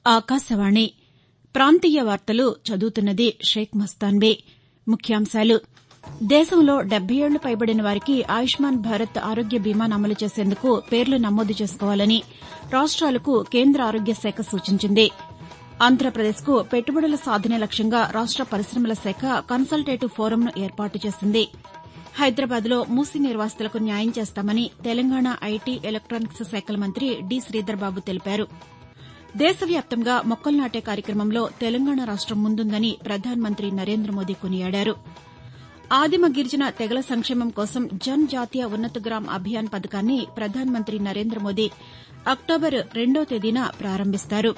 ఆకాశవాణి ప్రాంతీయ వార్తలు చదువుతున్నది షేక్ మస్తాన్బీ ముఖ్యాంశాలు దేశంలో డెబ్బై ఏళ్లు పైబడిన వారికి ఆయుష్మాన్ భారత్ ఆరోగ్య బీమాను అమలు చేసేందుకు పేర్లు నమోదు చేసుకోవాలని రాష్ట్రాలకు కేంద్ర ఆరోగ్య శాఖ సూచించింది ఆంధ్రప్రదేశ్కు పెట్టుబడుల సాధనే లక్ష్యంగా రాష్ట పరిశమల శాఖ కన్సల్టేటివ్ ఫోరంను ఏర్పాటు చేసింది హైదరాబాద్లో మూసీ నిర్వాసితులకు న్యాయం చేస్తామని తెలంగాణ ఐటీ ఎలక్టానిక్స్ శాఖల మంత్రి డి శ్రీధర్బాబు తెలిపారు దేశవ్యాప్తంగా మొక్కలు నాటే కార్యక్రమంలో తెలంగాణ రాష్టం ముందుందని ప్రధానమంత్రి నరేంద్ర మోదీ కొనియాడారు ఆదిమ గిరిజన తెగల సంక్షేమం కోసం జన్ జాతీయ ఉన్నత గ్రామ్ అభియాన్ పథకాన్ని ప్రధానమంత్రి నరేంద్ర మోదీ అక్టోబర్ రెండో తేదీన ప్రారంభిస్తారు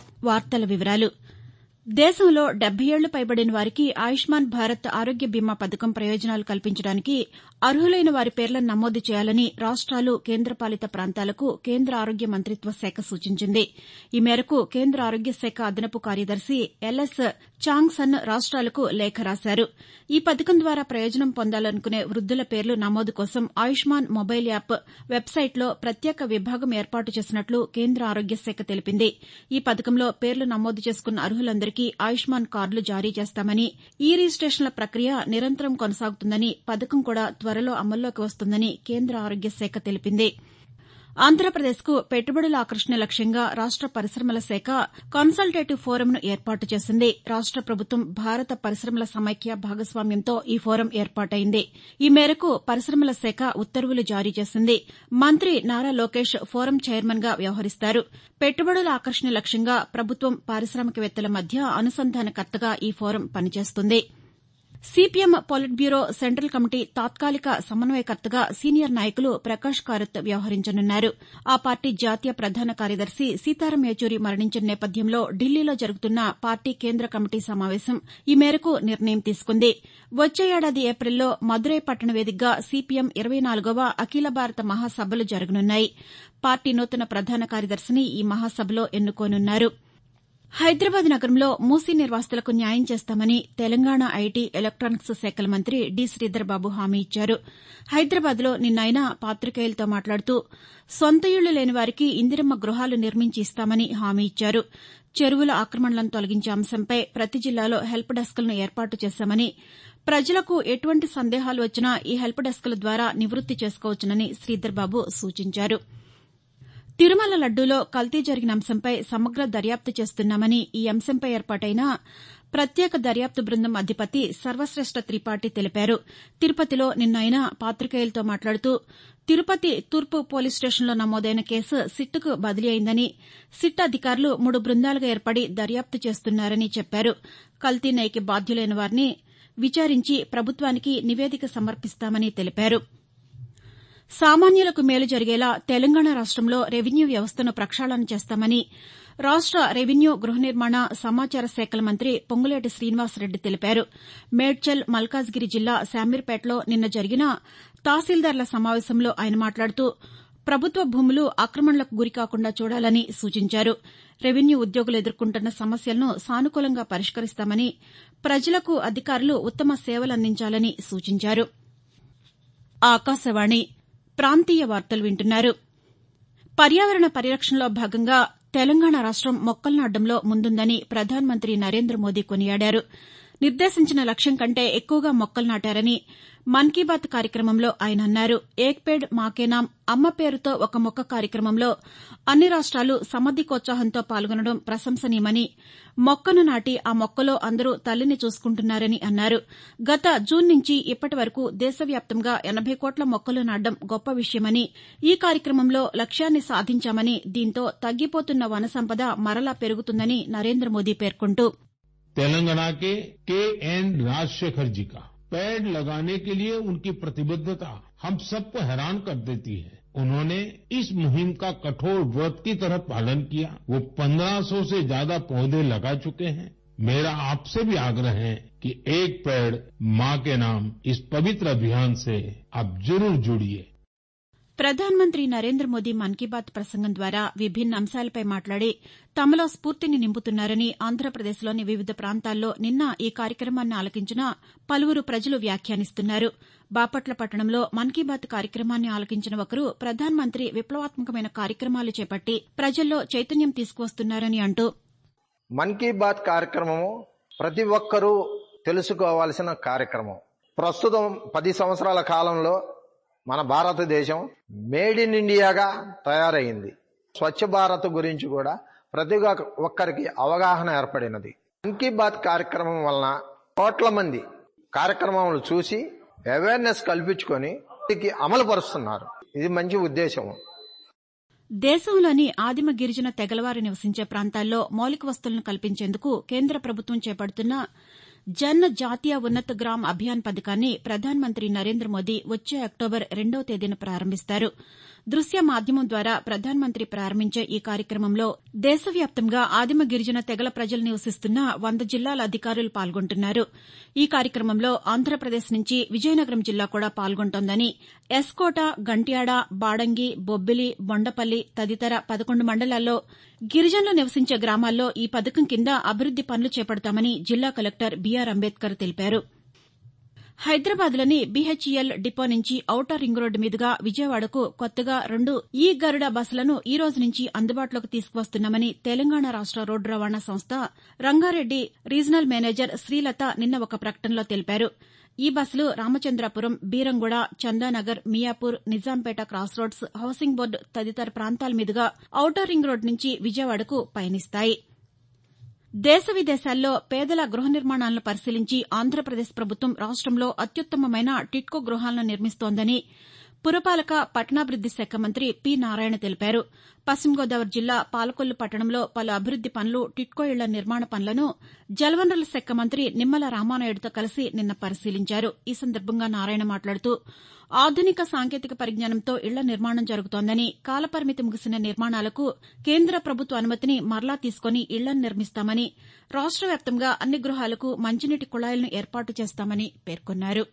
దేశంలో డెబ్బై ఏళ్లు పైబడిన వారికి ఆయుష్మాన్ భారత్ ఆరోగ్య బీమా పథకం ప్రయోజనాలు కల్పించడానికి అర్హులైన వారి పేర్లను నమోదు చేయాలని రాష్ట్రాలు కేంద్రపాలిత ప్రాంతాలకు కేంద్ర ఆరోగ్య మంతిత్వ శాఖ సూచించింది ఈ మేరకు కేంద్ర ఆరోగ్య శాఖ అదనపు కార్యదర్శి ఎల్ఎస్ చాంగ్సన్ రాష్ట్రాలకు లేఖ రాశారు ఈ పథకం ద్వారా ప్రయోజనం పొందాలనుకునే వృద్దుల పేర్లు నమోదు కోసం ఆయుష్మాన్ మొబైల్ యాప్ వెబ్సైట్లో ప్రత్యేక విభాగం ఏర్పాటు చేసినట్లు కేంద్ర ఆరోగ్య శాఖ తెలిపింది ఈ పథకంలో పేర్లు నమోదు చేసుకున్న అర్హులందరికీ ఆయుష్మాన్ కార్డులు జారీ చేస్తామని ఈ రిజిస్టేషన్ల ప్రక్రియ నిరంతరం కొనసాగుతుందని పథకం కూడా త్వరలో అమల్లోకి వస్తుందని కేంద్ర ఆరోగ్య శాఖ తెలిపింది ఆంధ్రప్రదేశ్కు పెట్టుబడుల ఆకర్షణ లక్ష్యంగా రాష్ట పరిశమల శాఖ కన్సల్టేటివ్ ఫోరంను ఏర్పాటు చేసింది రాష్ట ప్రభుత్వం భారత పరిశమల సమైక్య భాగస్వామ్యంతో ఈ ఫోరం ఏర్పాటైంది ఈ మేరకు పరిశమల శాఖ ఉత్తర్వులు జారీ చేసింది మంత్రి నారా లోకేష్ ఫోరం చైర్మన్గా వ్యవహరిస్తారు పెట్టుబడుల ఆకర్షణ లక్ష్యంగా ప్రభుత్వం పారిశామికవేత్తల మధ్య అనుసంధానకర్తగా ఈ ఫోరం పనిచేస్తుంది CPM politburo central committee తాత్కాలిక సమన్వయకర్తగా సీనియర్ నాయకులు ప్రకాష్ కారత్ వ్యవహరించనున్నారు ఆ పార్టీ జాతీయ ప్రధాన కార్యదర్శి సీతారాం ఏచూరి మరణించిన నేపథ్యంలో ఢిల్లీలో జరుగుతున్న పార్టీ కేంద్ర కమిటీ సమావేశం ఈ మేరకు నిర్ణయం తీసుకుంది వచ్చే ఏడాది ఏప్రిల్లో మదురై పట్టణ వేదికగా సీపీఎం ఇరవై నాలుగవ అఖిల భారత మహాసభలు జరగనున్నాయి పార్టీ నూతన ప్రధాన కార్యదర్శిని ఈ మహాసభలో ఎన్నుకోనున్నారు హైదరాబాద్ నగరంలో మూసీ నిర్వాసితులకు న్యాయం చేస్తామని తెలంగాణ ఐటీ ఎలక్టానిక్స్ శాఖల మంత్రి డి శ్రీధర్బాబు హామీ ఇచ్చారు హైదరాబాద్లో నిన్న ఆయన పాతికేయులతో మాట్లాడుతూ సొంత ఇళ్లు లేని వారికి ఇందిరమ్మ గృహాలు నిర్మించి ఇస్తామని హామీ ఇచ్చారు చెరువుల ఆక్రమణలను తొలగించే అంశంపై ప్రతి జిల్లాలో హెల్ప్ డెస్క్లను ఏర్పాటు చేశామని ప్రజలకు ఎటువంటి సందేహాలు వచ్చినా ఈ హెల్ప్ డెస్క్ల ద్వారా నివృత్తి చేసుకోవచ్చునని శ్రీధర్బాబు సూచించారు తిరుమల లడ్డూలో కల్తీ జరిగిన అంశంపై సమగ్ర దర్యాప్తు చేస్తున్నామని ఈ అంశంపై ఏర్పాటైన ప్రత్యేక దర్యాప్తు బృందం అధిపతి సర్వశేష్ట త్రిపాఠి తెలిపారు తిరుపతిలో నిన్న ఆయన పాతికేయులతో మాట్లాడుతూ తిరుపతి తూర్పు పోలీస్ స్టేషన్లో నమోదైన కేసు సిట్కు బదిలీ అయిందని సిట్ అధికారులు మూడు బృందాలుగా ఏర్పడి దర్యాప్తు చేస్తున్నారని చెప్పారు కల్తీ నయకి బాధ్యులైన వారిని విచారించి ప్రభుత్వానికి నివేదిక సమర్పిస్తామని తెలిపారు సామాన్యులకు మేలు జరిగేలా తెలంగాణ రాష్టంలో రెవెన్యూ వ్యవస్థను ప్రక్షాళన చేస్తామని రాష్ట రెవెన్యూ గృహ నిర్మాణ సమాచార శాఖల మంత్రి పొంగులేటి శ్రీనివాసరెడ్డి తెలిపారు మేడ్చల్ మల్కాజ్గిరి జిల్లా శామీర్పేటలో నిన్న జరిగిన తహసీల్దార్ల సమావేశంలో ఆయన మాట్లాడుతూ ప్రభుత్వ భూములు ఆక్రమణలకు గురికాకుండా చూడాలని సూచించారు రెవెన్యూ ఉద్యోగులు ఎదుర్కొంటున్న సమస్యలను సానుకూలంగా పరిష్కరిస్తామని ప్రజలకు అధికారులు ఉత్తమ సేవలందించాలని సూచించారు ఆకాశవాణి ప్రాంతీయ వార్తలు వింటున్నారు పర్యావరణ పరిరక్షణలో భాగంగా తెలంగాణ రాష్టం మొక్కలు నాటడంలో ముందుందని ప్రధానమంత్రి నరేంద్ర మోదీ కొనియాడారు నిర్దేశించిన లక్ష్యం కంటే ఎక్కువగా మొక్కలు నాటారని మన్ కీ బాత్ కార్యక్రమంలో ఆయన అన్నారు ఏక్ పేడ్ మాకే నామ్ అమ్మ పేరుతో ఒక మొక్క కార్యక్రమంలో అన్ని రాష్ట్రాలు సమధికోత్సాహంతో పాల్గొనడం ప్రశంసనీయమని మొక్కను నాటి ఆ మొక్కలో అందరూ తల్లిని చూసుకుంటున్నారని అన్నారు గత జూన్ నుంచి ఇప్పటి వరకు దేశవ్యాప్తంగా ఎనబై కోట్ల మొక్కలు నాటడం గొప్ప విషయమని ఈ కార్యక్రమంలో లక్ష్యాన్ని సాధించామని దీంతో తగ్గిపోతున్న వన సంపద మరలా పెరుగుతుందని నరేంద్ర మోదీ పేర్కొంటూ तेलंगाना के के एन राजशेखर जी का पेड़ लगाने के लिए उनकी प्रतिबद्धता हम सबको हैरान कर देती है उन्होंने इस मुहिम का कठोर व्रत की तरह पालन किया वो 1500 से ज्यादा पौधे लगा चुके हैं मेरा आपसे भी आग्रह है कि एक पेड़ मां के नाम इस पवित्र अभियान से आप जरूर जुड़िए ప్రధానమంత్రి నరేంద్ర మోదీ మన్ కీ బాత్ ప్రసంగం ద్వారా విభిన్న అంశాలపై మాట్లాడి తమలో స్పూర్తిని నింపుతున్నారని ఆంధ్రప్రదేశ్లోని వివిధ ప్రాంతాల్లో నిన్న ఈ కార్యక్రమాన్ని ఆలకించిన పలువురు ప్రజలు వ్యాఖ్యానిస్తున్నారు బాపట్ల పట్టణంలో మన్ కీ బాత్ కార్యక్రమాన్ని ఆలకించిన ఒకరు ప్రధానమంత్రి విప్లవాత్మకమైన కార్యక్రమాలు చేపట్టి ప్రజల్లో చైతన్యం తీసుకువస్తున్నారని అంటూ మన్ కీ బాత్ కార్యక్రమము ప్రతి ఒక్కరూ తెలుసుకోవాల్సిన కార్యక్రమం ప్రస్తుతం పది సంవత్సరాల కాలంలో మన భారతదేశం మేడ్ ఇన్ ఇండియాగా తయారైంది స్వచ్ఛ భారత్ గురించి కూడా ప్రతి ఒక్కరికి అవగాహన ఏర్పడినది మన్ కీ బాత్ కార్యక్రమం వలన కోట్ల మంది కార్యక్రమాలు చూసి అవేర్నెస్ కల్పించుకొని అమలు పరుస్తున్నారు ఇది మంచి ఉద్దేశం దేశంలోని ఆదిమ గిరిజన తెగలవారు నివసించే ప్రాంతాల్లో మౌలిక వసతులను కల్పించేందుకు కేంద్ర ప్రభుత్వం చేపడుతున్న జన్ జాతీయ ఉన్నత్ గ్రామ్ అభియాన్ పథకాన్ని ప్రధానమంత్రి నరేంద్ర మోదీ వచ్చే అక్టోబర్ రెండవ తేదీన ప్రారంభిస్తారు దృశ్య మాధ్యమం ద్వారా ప్రధానమంత్రి ప్రారంభించే ఈ కార్యక్రమంలో దేశవ్యాప్తంగా ఆదిమ గిరిజన తెగల ప్రజలు నివసిస్తున్న వంద జిల్లాల అధికారులు పాల్గొంటున్నారు ఈ కార్యక్రమంలో ఆంధ్రప్రదేశ్ నుంచి విజయనగరం జిల్లా కూడా పాల్గొంటోందని ఎస్కోట గంట్యాడ బాడంగి బొబ్బిలి బొండపల్లి తదితర పదకొండు మండలాల్లో గిరిజనులు నివసించే గ్రామాల్లో ఈ పథకం కింద అభివృద్ది పనులు చేపడతామని జిల్లా కలెక్టర్ బీఆర్ అంబేద్కర్ తెలిపారు హైదరాబాద్లోని బీహెచ్ఈఎల్ డిపో నుంచి ఔటర్ రింగ్ రోడ్డు మీదుగా విజయవాడకు కొత్తగా రెండు ఈ గరుడ బస్సులను ఈ రోజు నుంచి అందుబాటులోకి తీసుకువస్తున్నామని తెలంగాణ రాష్ట రోడ్డు రవాణా సంస్థ రంగారెడ్డి రీజనల్ మేనేజర్ శ్రీలత నిన్న ఒక ప్రకటనలో తెలిపారు ఈ బస్సులు Ramachandrapuram Beeramguda Chandanagar Miyapur Nizampet cross roads housing board తదితర ప్రాంతాల మీదుగా ఔటర్ రింగ్ రోడ్డు నుంచి విజయవాడకు పయనిస్తాయి దేశ విదేశాల్లో పేదల గృహ నిర్మాణాలను పరిశీలించి ఆంధ్రప్రదేశ్ ప్రభుత్వం రాష్టంలో అత్యుత్తమమైన టిడ్కో గృహాలను నిర్మిస్తోందని పురపాలక పట్టణాభివృద్ది శాఖ మంత్రి పి నారాయణ తెలిపారు పశ్చిమ గోదావరి జిల్లా పాలకొల్లు పట్టణంలో పలు అభివృద్ది పనులు టిడ్కో ఇళ్ల నిర్మాణ పనులను జలవనరుల శాఖ మంత్రి నిమ్మల రామానాయుడుతో కలిసి నిన్న పరిశీలించారు ఈ సందర్భంగా నారాయణ మాట్లాడుతూ ఆధునిక సాంకేతిక పరిజ్ఞానంతో ఇళ్ల నిర్మాణం జరుగుతోందని కాలపరిమితి ముగిసిన నిర్మాణాలకు కేంద్ర ప్రభుత్వ అనుమతిని మరలా తీసుకుని ఇళ్లను నిర్మిస్తామని రాష్ట వ్యాప్తంగా అన్ని గృహాలకు మంచినీటి కుళాయిలను ఏర్పాటు చేస్తామని పేర్కొన్నారు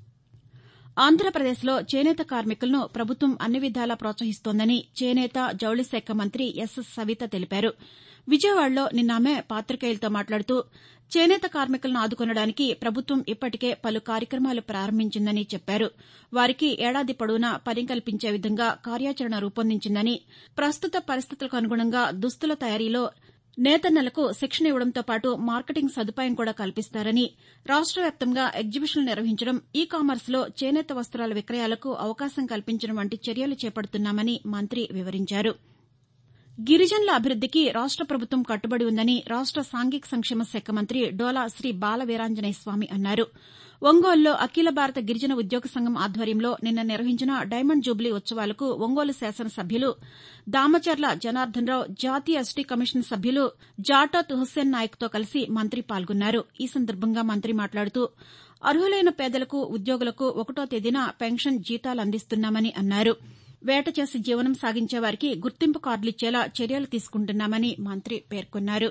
ఆంధ్రప్రదేశ్లో చేనేత కార్మికులను ప్రభుత్వం అన్ని విధాలా ప్రోత్సహిస్తోందని చేనేత జౌళి శాఖ మంత్రి ఎస్ సవిత తెలిపారు విజయవాడలో నిన్న ఆమె పాతికేయులతో మాట్లాడుతూ చేనేత కార్మికులను ఆదుకొనడానికి ప్రభుత్వం ఇప్పటికే పలు కార్యక్రమాలు ప్రారంభించిందని చెప్పారు వారికి ఏడాది పొడవునా పని కల్పించే విధంగా కార్యాచరణ రూపొందించిందని ప్రస్తుత పరిస్థితులకు అనుగుణంగా దుస్తుల తయారీలో నేతన్నలకు శిక్షణ ఇవ్వడంతో పాటు మార్కెటింగ్ సదుపాయం కూడా కల్పిస్తారని రాష్ట వ్యాప్తంగా ఎగ్జిబిషన్లు నిర్వహించడం ఈ కామర్స్లో చేనేత వస్తాల విక్రయాలకు అవకాశం కల్పించడం వంటి చర్యలు చేపడుతున్నామని మంత్రి వివరించారు గిరిజనుల అభివృద్దికి రాష్ట ప్రభుత్వం కట్టుబడి ఉందని రాష్ట సాంఘిక సంక్షేమ శాఖ మంత్రి డోలా శ్రీ బాల వీరాంజనేయ స్వామి అన్నారు ఒంగోలులో అఖిల భారత గిరిజన ఉద్యోగ సంఘం ఆధ్వర్యంలో నిన్న నిర్వహించిన డైమండ్ జూబ్లీ ఉత్సవాలకు ఒంగోలు శాసనసభ్యులు దామచర్ల జనార్దనరావు జాతీయ ఎస్టీ కమిషన్ సభ్యులు జాటోత్ హుస్సేన్ నాయక్తో కలిసి మంత్రి పాల్గొన్నారు ఈ సందర్భంగా మంత్రి మాట్లాడుతూ అర్హులైన పేదలకు ఉద్యోగులకు ఒకటో తేదీన పెన్షన్ జీతాలు అందిస్తున్నామని అన్నారు వేట చేసి జీవనం సాగించే వారికి గుర్తింపు కార్డులిచ్చేలా చర్యలు తీసుకుంటున్నామని మంత్రి పేర్కొన్నారు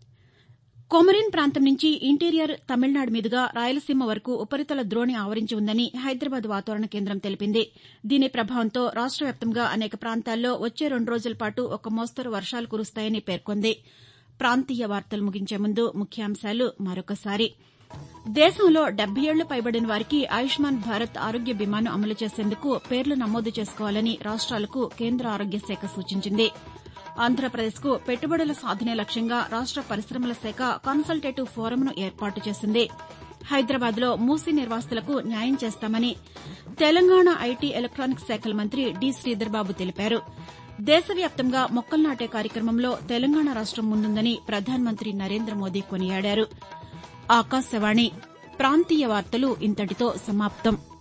కొమరిన్ ప్రాంతం నుంచి ఇంటీరియర్ తమిళనాడు మీదుగా రాయలసీమ వరకు ఉపరితల ద్రోణి ఆవరించి ఉందని హైదరాబాద్ వాతావరణ కేంద్రం తెలిపింది దీని ప్రభావంతో రాష్ట వ్యాప్తంగా అనేక ప్రాంతాల్లో వచ్చే రెండు రోజుల పాటు ఒక మోస్తరు వర్షాలు కురుస్తాయని పేర్కొంది ప్రాంతీయ వార్తలు ముగించే ముందు ముఖ్యాంశాలు మరొకసారి దేశంలో డెబ్బై ఏళ్లు పైబడిన వారికి ఆయుష్మాన్ భారత్ ఆరోగ్య బీమాను అమలు చేసేందుకు పేర్లు నమోదు చేసుకోవాలని రాష్ట్రాలకు కేంద్ర ఆరోగ్య శాఖ సూచించింది ఆంధ్రప్రదేశ్కు పెట్టుబడుల సాధనే లక్ష్యంగా రాష్ట పరిశమల శాఖ కన్సల్టేటివ్ ఫోరంను ఏర్పాటు చేసింది హైదరాబాద్లో మూసీ నిర్వాసితులకు న్యాయం చేస్తామని తెలంగాణ ఐటీ ఎలక్టానిక్స్ శాఖల మంత్రి డి శ్రీధర్బాబు తెలిపారు దేశవ్యాప్తంగా మొక్కలు నాటే కార్యక్రమంలో తెలంగాణ రాష్టం ముందుందని ప్రధానమంత్రి నరేంద్ర మోదీ కొనియాడారు ఆకాశవాణి ప్రాంతీయ వార్తలు ఇంతటితో సమాప్తం